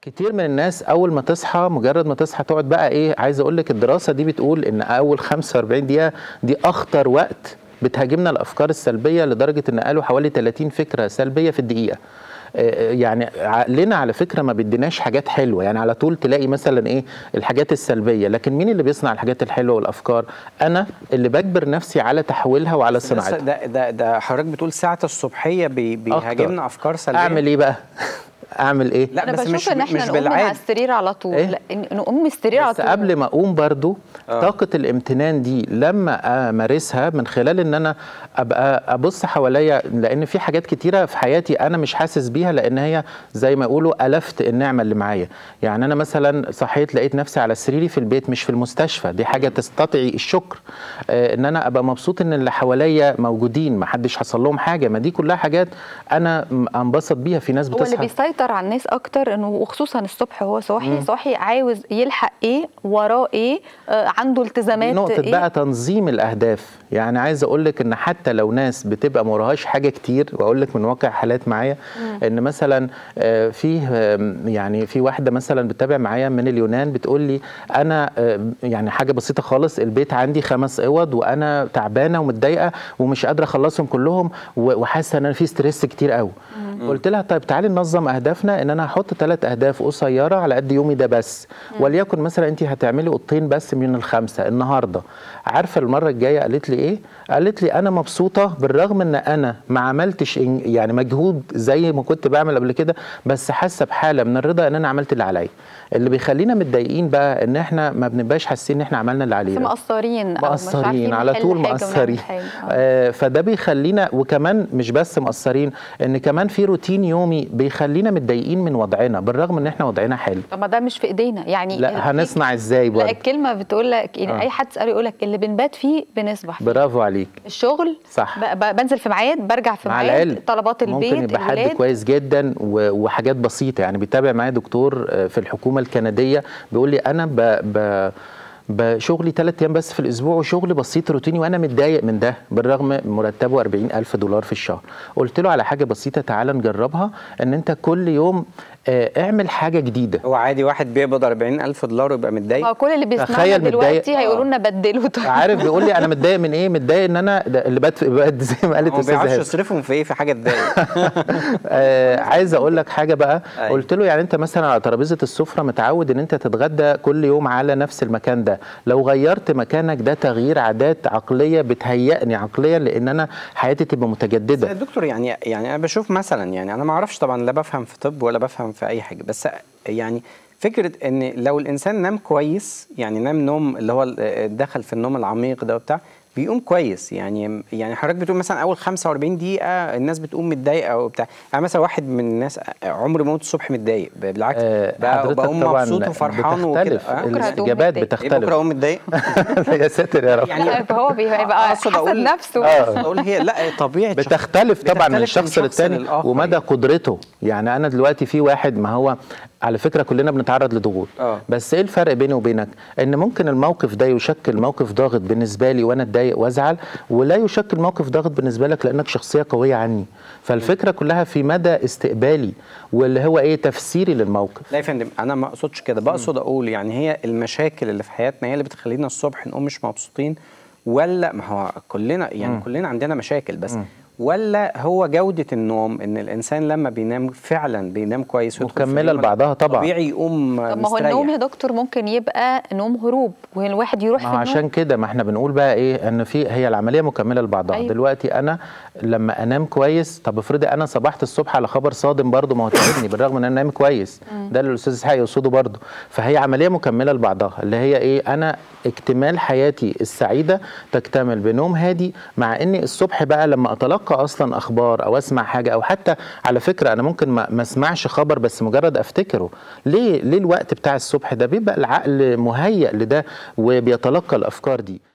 كتير من الناس اول ما تصحى مجرد ما تصحى تقعد بقى ايه عايز اقول لك الدراسه دي بتقول ان اول 45 دقيقه دي اخطر وقت بتهاجمنا الافكار السلبيه لدرجه ان قالوا حوالي 30 فكره سلبيه في الدقيقه آه، يعني عقلنا على فكره ما بيديناش حاجات حلوه يعني على طول تلاقي مثلا ايه الحاجات السلبيه لكن مين اللي بيصنع الحاجات الحلوه والافكار انا اللي بجبر نفسي على تحويلها وعلى بس صناعتها ده ده ده حضرتك بتقول ساعة الصبحية بي بيهاجمنا أفكار سلبية اعمل ايه بقى اعمل ايه لا انا بس بشوف مش ان احنا مش نقوم من على بالعادة السرير على طول إيه؟ لا إن- نقوم من السرير على بس طول قبل ما اقوم برضو آه. طاقه الامتنان دي لما امارسها من خلال ان انا ابقى ابص حواليا لان في حاجات كتيره في حياتي انا مش حاسس بيها لان هي زي ما يقولوا الفت النعمه اللي معايا يعني انا مثلا صحيت لقيت نفسي على سريري في البيت مش في المستشفى دي حاجه تستطيع الشكر آه ان انا ابقى مبسوط ان اللي حواليا موجودين ما حدش حصل لهم حاجه ما دي كلها حاجات انا م- انبسط بيها في ناس هو اللي بتصحى بيسيطر على الناس اكتر انه وخصوصا الصبح هو صاحي صاحي عاوز يلحق ايه وراه ايه آه عنده دي التزامات نقطة ايه بقى تنظيم الأهداف يعني عايز أقول لك إن حتى لو ناس بتبقى ما وراهاش حاجة كتير وأقول لك من واقع حالات معايا إن مثلا آه، فيه آم، يعني في واحدة مثلا بتتابع معايا من اليونان بتقول لي أنا آه، يعني حاجة بسيطة خالص البيت عندي خمس أوض وأنا تعبانة ومتضايقة ومش قادرة أخلصهم كلهم و- وحاسة إن أنا في ستريس كتير قوي قلت لها طيب تعالي ننظم أهدافنا إن أنا هحط ثلاث أهداف قصيرة على قد يومي ده بس وليكن مثلا أنت هتعملي أوضتين بس من الخمسة النهاردة عارفة المرة الجاية قالت لي إيه؟ قالت لي أنا مبسوطة بالرغم إن أنا ما عملتش إن- يعني مجهود زي ما كنت بعمل قبل كده بس حاسة بحالة من الرضا إن أنا عملت اللي عليا اللي بيخلينا متضايقين بقى إن إحنا ما بنبقاش حاسين إن إحنا عملنا اللي بس علينا مقصرين أو مش مقصرين عارفين على نحل طول حاجة ونعمل مقصرين حاجة. آه. آه، فده بيخلينا وكمان مش بس مقصرين ان كمان في روتين يومي بيخلينا متضايقين من وضعنا بالرغم ان احنا وضعنا حلو طب ما ده مش في ايدينا يعني لا في- هنصنع ازاي لا برضه الكلمه بتقول لك يعني آه. اي حد تساله يقول لك اللي بنبات فيه بنصبح فيه برافو عليك الشغل صح. ب- ب- بنزل في ميعاد برجع في مع ميعاد العلم طلبات البيت ممكن يبقى حد الولاد كويس جدا و- وحاجات بسيطه يعني بيتابع معايا دكتور آه، في الحكومه الكنديه بيقول لي انا ب... ب... بشغلي ثلاث ايام بس في الاسبوع وشغل بسيط روتيني وانا متضايق من ده بالرغم مرتبه 40 الف دولار في الشهر قلت له على حاجه بسيطه تعالى نجربها ان انت كل يوم آه، اعمل حاجه جديده هو عادي واحد بيقبض 40 ألف دولار ويبقى متضايق ما هو كل اللي بيسمعنا تخيل دلوقتي متضايق. هيقولوا لنا بدلوا طيب عارف بيقول لي انا متضايق من ايه متضايق ان انا ده اللي بات بات زي ما قالت هو ما استاذه بيعرفش هبه يصرفهم في إيه في حاجة تضايق آه عايز اقول لك حاجه بقى أيوة. قلت له يعني انت مثلا على ترابيزه السفره متعود ان انت تتغدى كل يوم على نفس المكان ده لو غيرت مكانك ده تغيير عادات عقليه بتهيئني عقليا لان انا حياتي تبقى بس متجدده يا دكتور يعني يعني انا بشوف مثلا يعني انا ما اعرفش طبعا لا بفهم في طب ولا بفهم في اي حاجه بس يعني فكره ان لو الانسان نام كويس يعني نام نوم اللي هو ال- دخل في النوم العميق ده وبتاع بيقوم كويس يعني يعني حضرتك بتقول مثلا اول 45 دقيقه الناس بتقوم متضايقه وبتاع انا مثلا واحد من الناس عمري ما قمت الصبح متضايق بالعكس آه بقى- حضرتك بقوم طبعا مبسوط وفرحان وكده بتختلف آه؟ بكرة هتقوم الاستجابات متضايق. ايه بكره بتختلف اقوم متضايق يا ساتر يا رب يعني- لا فهو بي- هيبقى أقصد حسب أقول- نفسه آه. اقول هي لا طبيعه شخص- بتختلف طبعا من بتختلف الشخص للتاني للآخر ومدى يعني. قدرته يعني انا دلوقتي في واحد ما هو على فكره كلنا بنتعرض لضغوط آه. بس ايه الفرق بيني وبينك ان ممكن الموقف ده يشكل موقف ضاغط بالنسبه لي وانا اتضايق وازعل ولا يشكل موقف ضاغط بالنسبه لك لانك شخصيه قويه عني فالفكره كلها في مدى استقبالي واللي هو ايه تفسيري للموقف لا يا فندم انا ما اقصدش كده بقصد اقول يعني هي المشاكل اللي في حياتنا هي اللي بتخلينا الصبح نقوم مش مبسوطين ولا ما هو كلنا يعني كلنا عندنا مشاكل بس ولا هو جودة النوم ان الانسان لما بينام فعلا بينام كويس ويدخل في مكملة اليوم لبعضها طبعا. طبيعي يقوم طب ما هو مستريح. النوم يا دكتور ممكن يبقى نوم هروب والواحد يروح ما في هو النوم عشان كده ما احنا بنقول بقى ايه ان في هي العمليه مكمله لبعضها أيوة. أيوة. دلوقتي انا لما انام كويس طب افرضي انا صبحت الصبح على خبر صادم برضه ما هو تعبني بالرغم ان انا نايم كويس ده اللي الاستاذ اسحاق يقصده برضه فهي عمليه مكمله لبعضها اللي هي ايه انا اكتمال حياتي السعيده تكتمل بنوم هادي مع اني الصبح بقى لما اتلقى اصلا اخبار او اسمع حاجه او حتى على فكره انا ممكن ما ما اسمعش خبر بس مجرد افتكره ليه ليه الوقت بتاع الصبح ده بيبقى العقل مهيأ لده وبيتلقى الافكار دي